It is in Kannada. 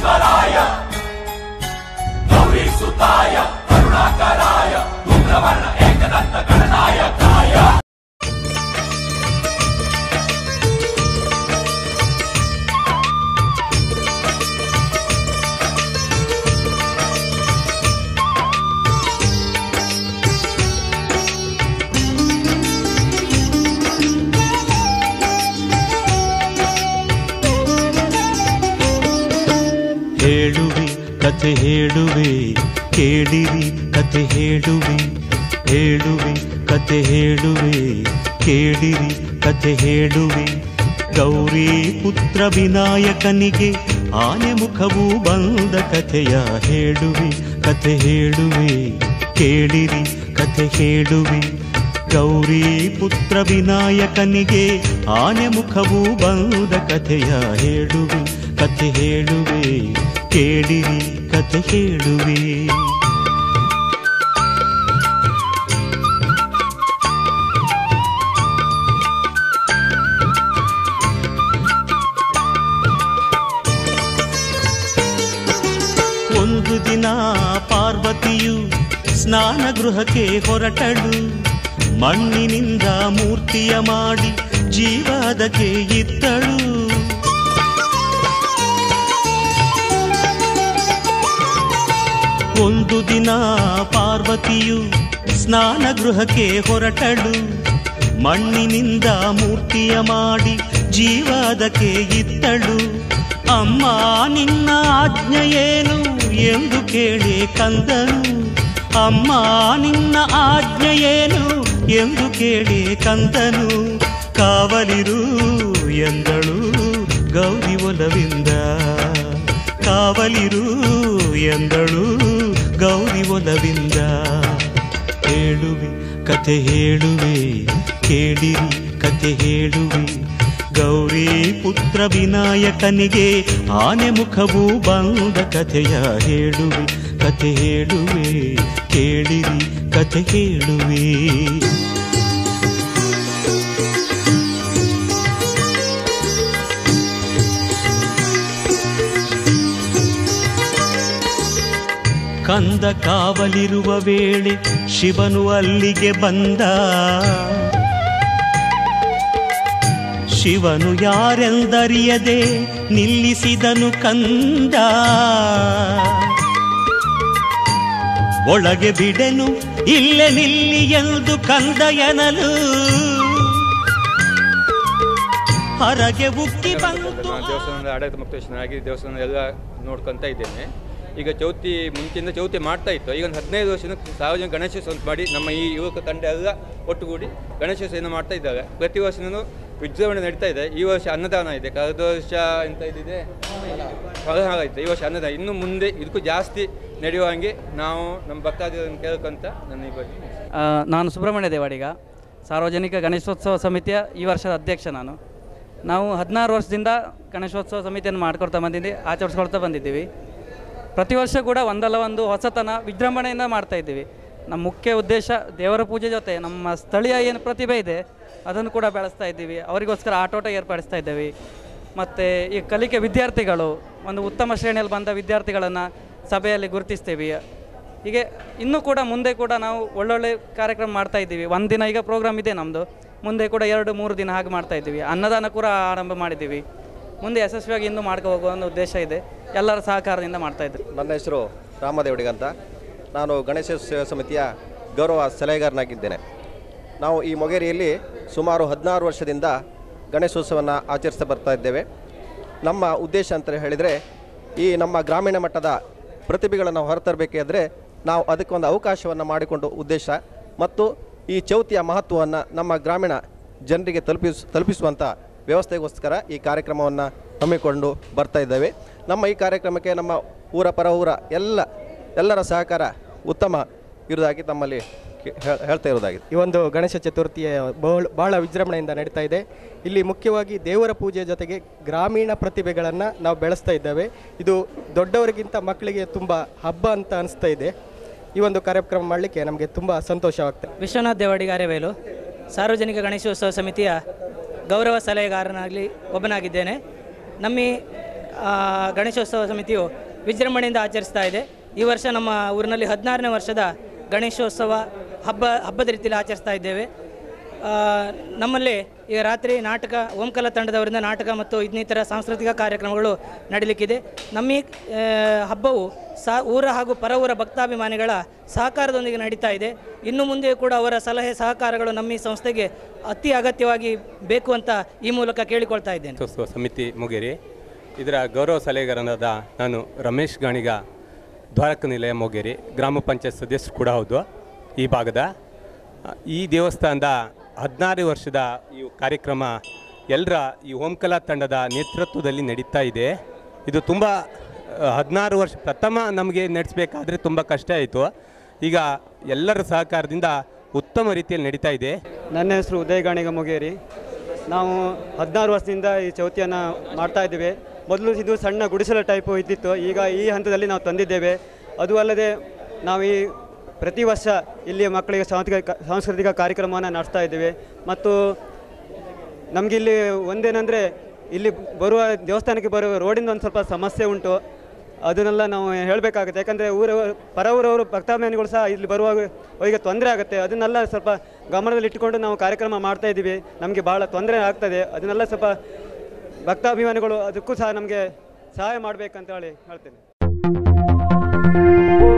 ವಿಶ್ವೇಶ್ವರಾಯ ಗೌರಿ ಸುತಾಯ ಕರುಣಾಕರಾಯ ಉಗ್ರವರ್ಣ ಏಕದಂತ ಗಣನಾಯಕಾಯ ಹೇಳುವೆ ಕತೆ ಹೇಳುವೆ ಕೇಳಿರಿ ಕತೆ ಹೇಳುವೆ ಹೇಳುವೆ ಕತೆ ಹೇಳುವೆ ಕೇಳಿರಿ ಕತೆ ಹೇಳುವೆ ಗೌರಿ ಪುತ್ರ ವಿನಾಯಕನಿಗೆ ಆನೆ ಮುಖವು ಬಂದ ಕಥೆಯ ಹೇಳುವೆ ಕತೆ ಹೇಳುವೆ ಕೇಳಿರಿ ಕತೆ ಹೇಳುವೆ ಗೌರಿ ಪುತ್ರ ವಿನಾಯಕನಿಗೆ ಆನೆ ಮುಖವು ಬಂದ ಕಥೆಯ ಹೇಳುವೆ ಕಥೆ ಹೇಳುವೆ ಕೇಳಿರಿ ಕಥೆ ಹೇಳುವೆ ಒಂದು ದಿನ ಪಾರ್ವತಿಯು ಸ್ನಾನ ಗೃಹಕ್ಕೆ ಹೊರಟಳು ಮಣ್ಣಿನಿಂದ ಮೂರ್ತಿಯ ಮಾಡಿ ಜೀವದಕ್ಕೆ ಇತ್ತಳು ಒಂದು ದಿನ ಪಾರ್ವತಿಯು ಸ್ನಾನ ಗೃಹಕ್ಕೆ ಹೊರಟಳು ಮಣ್ಣಿನಿಂದ ಮೂರ್ತಿಯ ಮಾಡಿ ಜೀವದಕ್ಕೆ ಇತ್ತಳು ಅಮ್ಮ ನಿನ್ನ ಆಜ್ಞೆ ಏನು ಎಂದು ಕೇಳಿ ಕಂದನು ಅಮ್ಮ ನಿನ್ನ ಆಜ್ಞೆ ಏನು ಎಂದು ಕೇಳಿ ಕಂದನು ಕಾವಲಿರು ಎಂದಳು ಗೌರಿ ಒಲವಿಂದ ಕಾವಲಿರು ಎಂದಳು ಗೌರಿ ಒಲವಿಂದ ಹೇಳುವೆ ಕತೆ ಹೇಳುವೆ ಕೇಳಿರಿ ಕತೆ ಹೇಳುವೆ ಗೌರಿ ಪುತ್ರ ವಿನಾಯಕನಿಗೆ ಆನೆ ಮುಖವು ಬಂದ ಕಥೆಯ ಹೇಳುವೆ ಕತೆ ಹೇಳುವೆ ಕೇಳಿರಿ ಕತೆ ಹೇಳುವೆ ಕಂದ ಕಾವಲಿರುವ ವೇಳೆ ಶಿವನು ಅಲ್ಲಿಗೆ ಬಂದ ಶಿವನು ಯಾರೆಂದರಿಯದೆ ನಿಲ್ಲಿಸಿದನು ಕಂದ ಒಳಗೆ ಬಿಡೆನು ಇಲ್ಲೇ ನಿಲ್ಲಿ ಎಂದು ಕಂದ ಎನಲು ಹೊರಗೆ ಉಕ್ಕಿ ಬಂತು ನಾನು ದೇವಸ್ಥಾನದ ಆಡಳಿತ ಮುಕ್ತೇಶ್ವರನಾಗಿ ದೇವಸ್ಥಾನ ಎಲ್ಲ ನೋಡ್ಕೊಂತ ಇದ್ದೇನೆ ಈಗ ಚೌತಿ ಮುಂಚೆಯಿಂದ ಚೌತಿ ಮಾಡ್ತಾ ಇತ್ತು ಈಗ ಒಂದು ಹದಿನೈದು ವರ್ಷದಿಂದ ಸಾರ್ವಜನಿಕ ಗಣೇಶೋತ್ಸವ ಅಂತ ಮಾಡಿ ನಮ್ಮ ಈ ಯುವಕ ತಂಡ ಎಲ್ಲ ಒಟ್ಟುಗೂಡಿ ಗಣೇಶೋತ್ಸವವನ್ನು ಮಾಡ್ತಾ ಇದ್ದಾರೆ ಪ್ರತಿ ವರ್ಷನೂ ವಿಜೃಂಭಣೆ ನಡೀತಾ ಇದೆ ಈ ವರ್ಷ ಅನ್ನದಾನ ಇದೆ ಕಳೆದ ವರ್ಷ ಎಂತ ಇದಿದೆ ಫಲಹಾರ ಆಯಿತು ಈ ವರ್ಷ ಅನ್ನದಾನ ಇನ್ನು ಮುಂದೆ ಇದಕ್ಕೂ ಜಾಸ್ತಿ ನಡೆಯುವ ಹಾಗೆ ನಾವು ನಮ್ಮ ಭಕ್ತಾದಿಗಳನ್ನು ಕೇಳ್ಕೊಂತ ನನ್ನ ಈ ಬಗ್ಗೆ ಆ, ನಾನು ಸುಬ್ರಹ್ಮಣ್ಯ ದೇವಾಡಿಗ ಸಾರ್ವಜನಿಕ ಗಣೇಶೋತ್ಸವ ಸಮಿತಿಯ ಈ ವರ್ಷದ ಅಧ್ಯಕ್ಷ ನಾನು ನಾವು ಹದಿನಾರು ವರ್ಷದಿಂದ ಗಣೇಶೋತ್ಸವ ಸಮಿತಿಯನ್ನು ಮಾಡ್ಕೊಳ್ತಾ ಬಂದಿದ್ದೀವಿ ಆಚರಿಸ್ಕೊಳ್ತಾ ಬಂದಿದ್ದೀವಿ ಪ್ರತಿ ವರ್ಷ ಕೂಡ ಒಂದಲ್ಲ ಒಂದು ಹೊಸತನ ವಿಜೃಂಭಣೆಯಿಂದ ಮಾಡ್ತಾ ಇದ್ದೀವಿ ನಮ್ಮ ಮುಖ್ಯ ಉದ್ದೇಶ ದೇವರ ಪೂಜೆ ಜೊತೆ ನಮ್ಮ ಸ್ಥಳೀಯ ಏನು ಪ್ರತಿಭೆ ಇದೆ ಅದನ್ನು ಕೂಡ ಬೆಳೆಸ್ತಾ ಇದ್ದೀವಿ ಅವರಿಗೋಸ್ಕರ ಆಟೋಟ ಏರ್ಪಡಿಸ್ತಾ ಇದ್ದೇವೆ ಮತ್ತು ಈ ಕಲಿಕೆ ವಿದ್ಯಾರ್ಥಿಗಳು ಒಂದು ಉತ್ತಮ ಶ್ರೇಣಿಯಲ್ಲಿ ಬಂದ ವಿದ್ಯಾರ್ಥಿಗಳನ್ನು ಸಭೆಯಲ್ಲಿ ಗುರುತಿಸ್ತೀವಿ ಹೀಗೆ ಇನ್ನೂ ಕೂಡ ಮುಂದೆ ಕೂಡ ನಾವು ಒಳ್ಳೊಳ್ಳೆ ಕಾರ್ಯಕ್ರಮ ಮಾಡ್ತಾ ಇದ್ದೀವಿ ಒಂದಿನ ಈಗ ಪ್ರೋಗ್ರಾಮ್ ಇದೆ ನಮ್ಮದು ಮುಂದೆ ಕೂಡ ಎರಡು ಮೂರು ದಿನ ಹಾಗೆ ಮಾಡ್ತಾ ಇದ್ದೀವಿ ಅನ್ನದಾನ ಕೂಡ ಆರಂಭ ಮಾಡಿದ್ದೀವಿ ಮುಂದೆ ಯಶಸ್ವಿಯಾಗಿ ಇನ್ನೂ ಮಾಡ್ಕೊ ಹೋಗುವ ಒಂದು ಉದ್ದೇಶ ಇದೆ ಎಲ್ಲರ ಸಹಕಾರದಿಂದ ಮಾಡ್ತಾ ಇದ್ದೀವಿ ನನ್ನ ಹೆಸರು ರಾಮದೇವಡಿಗ ಅಂತ ನಾನು ಗಣೇಶೋತ್ಸವ ಸಮಿತಿಯ ಗೌರವ ಸಲಹೆಗಾರನಾಗಿದ್ದೇನೆ ನಾವು ಈ ಮೊಗೇರಿಯಲ್ಲಿ ಸುಮಾರು ಹದಿನಾರು ವರ್ಷದಿಂದ ಗಣೇಶೋತ್ಸವವನ್ನು ಆಚರಿಸ್ತಾ ಬರ್ತಾ ಇದ್ದೇವೆ ನಮ್ಮ ಉದ್ದೇಶ ಅಂತ ಹೇಳಿದರೆ ಈ ನಮ್ಮ ಗ್ರಾಮೀಣ ಮಟ್ಟದ ಪ್ರತಿಭೆಗಳನ್ನು ಹೊರತರಬೇಕಾದ್ರೆ ನಾವು ಅದಕ್ಕೊಂದು ಅವಕಾಶವನ್ನು ಮಾಡಿಕೊಂಡು ಉದ್ದೇಶ ಮತ್ತು ಈ ಚೌತಿಯ ಮಹತ್ವವನ್ನು ನಮ್ಮ ಗ್ರಾಮೀಣ ಜನರಿಗೆ ತಲುಪಿಸ್ ತಲುಪಿಸುವಂಥ ವ್ಯವಸ್ಥೆಗೋಸ್ಕರ ಈ ಕಾರ್ಯಕ್ರಮವನ್ನು ಹಮ್ಮಿಕೊಂಡು ಬರ್ತಾ ಇದ್ದೇವೆ ನಮ್ಮ ಈ ಕಾರ್ಯಕ್ರಮಕ್ಕೆ ನಮ್ಮ ಊರ ಪರ ಊರ ಎಲ್ಲ ಎಲ್ಲರ ಸಹಕಾರ ಉತ್ತಮ ಇರುವುದಾಗಿ ತಮ್ಮಲ್ಲಿ ಕೇ- ಹೇಳ್- ಹೇಳ್ತಾ ಇರೋದಾಗಿದೆ ಈ ಒಂದು ಗಣೇಶ ಚತುರ್ಥಿಯ ಬಹಳ ಬಹಳ ವಿಜೃಂಭಣೆಯಿಂದ ನಡೀತಾ ಇದೆ ಇಲ್ಲಿ ಮುಖ್ಯವಾಗಿ ದೇವರ ಪೂಜೆ ಜೊತೆಗೆ ಗ್ರಾಮೀಣ ಪ್ರತಿಭೆಗಳನ್ನು ನಾವು ಬೆಳೆಸ್ತಾ ಇದ್ದೇವೆ ಇದು ದೊಡ್ಡವರಿಗಿಂತ ಮಕ್ಕಳಿಗೆ ತುಂಬ ಹಬ್ಬ ಅಂತ ಅನಿಸ್ತಾ ಇದೆ ಈ ಒಂದು ಕಾರ್ಯಕ್ರಮ ಮಾಡಲಿಕ್ಕೆ ನಮಗೆ ತುಂಬ ಸಂತೋಷವಾಗ್ತದೆ ವಿಶ್ವನಾಥ್ ದೇವಾಡಿಗ ಅರೆವೇಲು ಸಾರ್ವಜನಿಕ ಗಣೇಶೋತ್ಸವ ಸಮಿತಿಯ ಗೌರವ ಸಲಹೆಗಾರನಾಗಲಿ ಒಬ್ಬನಾಗಿದ್ದೇನೆ ನಮ್ಮ ಈ ಆ, ಗಣೇಶೋತ್ಸವ ಸಮಿತಿಯು ವಿಜೃಂಭಣೆಯಿಂದ ಆಚರಿಸ್ತಾ ಇದೆ ಈ ವರ್ಷ ನಮ್ಮ ಊರಿನಲ್ಲಿ ಹದಿನಾರನೇ ವರ್ಷದ ಗಣೇಶೋತ್ಸವ ಹಬ್ಬ ಹಬ್ಬದ ರೀತಿಯಲ್ಲಿ ಆಚರಿಸ್ತಾ ಇದ್ದೇವೆ ಆ, ನಮ್ಮಲ್ಲಿ ಈಗ ರಾತ್ರಿ ನಾಟಕ ಓಂಕಲ ತಂಡದವರಿಂದ ನಾಟಕ ಮತ್ತು ಇನ್ನಿತರ ಸಾಂಸ್ಕೃತಿಕ ಕಾರ್ಯಕ್ರಮಗಳು ನಡೀಲಿಕ್ಕಿದೆ ನಮ್ಮ ಈ ಆ, ಹಬ್ಬವು ಸಾ ಊರ ಹಾಗೂ ಪರ ಊರ ಭಕ್ತಾಭಿಮಾನಿಗಳ ಸಹಕಾರದೊಂದಿಗೆ ನಡೀತಾ ಇದೆ ಇನ್ನು ಮುಂದೆ ಕೂಡ ಅವರ ಸಲಹೆ ಸಹಕಾರಗಳು ನಮ್ಮ ಈ ಸಂಸ್ಥೆಗೆ ಅತಿ ಅಗತ್ಯವಾಗಿ ಬೇಕು ಅಂತ ಈ ಮೂಲಕ ಕೇಳಿಕೊಳ್ತಾ ಇದ್ದೇನೆ ಗಣೇಶೋತ್ಸವ ಸಮಿತಿ ಮೊಗೇರಿ ಇದರ ಗೌರವ ಸಲಹೆಗಾರನಾದ ನಾನು ರಮೇಶ್ ಗಾಣಿಗ ದ್ವಾರಕ ನಿಲಯ ಮೊಗೇರಿ ಗ್ರಾಮ ಪಂಚಾಯತ್ ಸದಸ್ಯರು ಕೂಡ ಹೌದು ಈ ಭಾಗದ ಆ, ಈ ದೇವಸ್ಥಾನದ ಹದಿನಾರು ವರ್ಷದ ಈ ಕಾರ್ಯಕ್ರಮ ಎಲ್ಲರ ಈ ಓಂಕಲಾ ತಂಡದ ನೇತೃತ್ವದಲ್ಲಿ ನಡೀತಾ ಇದೆ ಇದು ತುಂಬ ಹದಿನಾರು ವರ್ಷ ಪ್ರಥಮ ನಮಗೆ ನಡೆಸಬೇಕಾದ್ರೆ ತುಂಬ ಕಷ್ಟ ಆಯಿತು ಈಗ ಎಲ್ಲರ ಸಹಕಾರದಿಂದ ಉತ್ತಮ ರೀತಿಯಲ್ಲಿ ನಡೀತಾ ಇದೆ ನನ್ನ ಹೆಸರು ಉದಯ ಗಾಣಿಗ ಮೊಗೇರಿ ನಾವು ಹದಿನಾರು ವರ್ಷದಿಂದ ಈ ಚೌತಿಯನ್ನು ಮಾಡ್ತಾ ಇದ್ದೇವೆ ಮೊದಲು ಇದು ಸಣ್ಣ ಗುಡಿಸಲ ಟೈಪು ಇದ್ದಿತ್ತು ಈಗ ಈ ಹಂತದಲ್ಲಿ ನಾವು ತಂದಿದ್ದೇವೆ ಅದು ಅಲ್ಲದೆ ನಾವು ಈ ಪ್ರತಿ ವರ್ಷ ಇಲ್ಲಿ ಮಕ್ಕಳಿಗೆ ಸಾಂಸ್ಕೃತಿಕ ಸಾಂಸ್ಕೃತಿಕ ಕಾರ್ಯಕ್ರಮವನ್ನು ನಡೆಸ್ತಾ ಇದ್ದೇವೆ ಮತ್ತು ನಮಗಿಲ್ಲಿ ಒಂದೇನೆಂದರೆ ಇಲ್ಲಿ ಬರುವ ದೇವಸ್ಥಾನಕ್ಕೆ ಬರುವ ರೋಡಿಂದ ಒಂದು ಸ್ವಲ್ಪ ಸಮಸ್ಯೆ ಉಂಟು ಅದನ್ನೆಲ್ಲ ನಾವು ಹೇಳಬೇಕಾಗುತ್ತೆ ಯಾಕಂದರೆ ಊರ ಪರ ಊರವರು ಭಕ್ತಾಭಿಮಾನಿಗಳು ಸಹ ಇಲ್ಲಿ ಬರುವಾಗ ಅವರಿಗೆ ತೊಂದರೆ ಆಗುತ್ತೆ ಅದನ್ನೆಲ್ಲ ಸ್ವಲ್ಪ ಗಮನದಲ್ಲಿ ಇಟ್ಟುಕೊಂಡು ನಾವು ಕಾರ್ಯಕ್ರಮ ಮಾಡ್ತಾ ಇದ್ದೀವಿ ನಮಗೆ ಭಾಳ ತೊಂದರೆ ಆಗ್ತದೆ ಅದನ್ನೆಲ್ಲ ಸ್ವಲ್ಪ ಭಕ್ತಾಭಿಮಾನಿಗಳು ಅದಕ್ಕೂ ಸಹ ನಮಗೆ ಸಹಾಯ ಮಾಡಬೇಕಂತ ಹೇಳಿ ಹೇಳ್ತೇನೆ